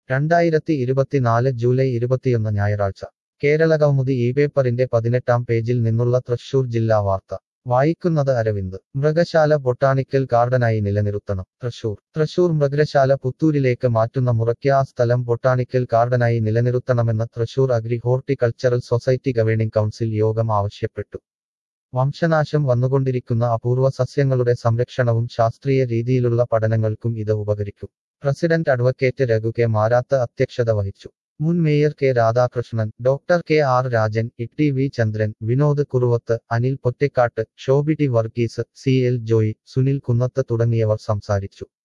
രണ്ടായിരത്തി ഇരുപത്തിനാല് ജൂലൈ ഇരുപത്തിയൊന്ന് ഞായറാഴ്ച കേരള കൗമുദി ഈ പേപ്പറിന്റെ പതിനെട്ടാം പേജിൽ നിന്നുള്ള തൃശൂർ ജില്ലാ വാർത്ത വായിക്കുന്നത് അരവിന്ദ് മൃഗശാല ബൊട്ടാണിക്കൽ ഗാർഡനായി നിലനിർത്തണം തൃശൂർ തൃശൂർ മൃഗശാല പുത്തൂരിലേക്ക് മാറ്റുന്ന മുറയ്ക്ക് ആ സ്ഥലം ബൊട്ടാണിക്കൽ ഗാർഡനായി നിലനിർത്തണമെന്ന് Thrissur agri horticultural society governing council യോഗം ആവശ്യപ്പെട്ടു വംശനാശം വന്നുകൊണ്ടിരിക്കുന്ന അപൂർവ സസ്യങ്ങളുടെ സംരക്ഷണവും ശാസ്ത്രീയ രീതിയിലുള്ള പഠനങ്ങൾക്കും ഇത് ഉപകരിക്കും president advocate Raghu K Marath അധ്യക്ഷത വഹിച്ചു മുൻ mayor K Radhakrishnan doctor K R Rajan E V Chandran Vinod Kuruvath Anil Pottakkatt Shobi T Varghese C L Joy Sunil Kunnath തുടങ്ങിയവർ സംസാരിച്ചു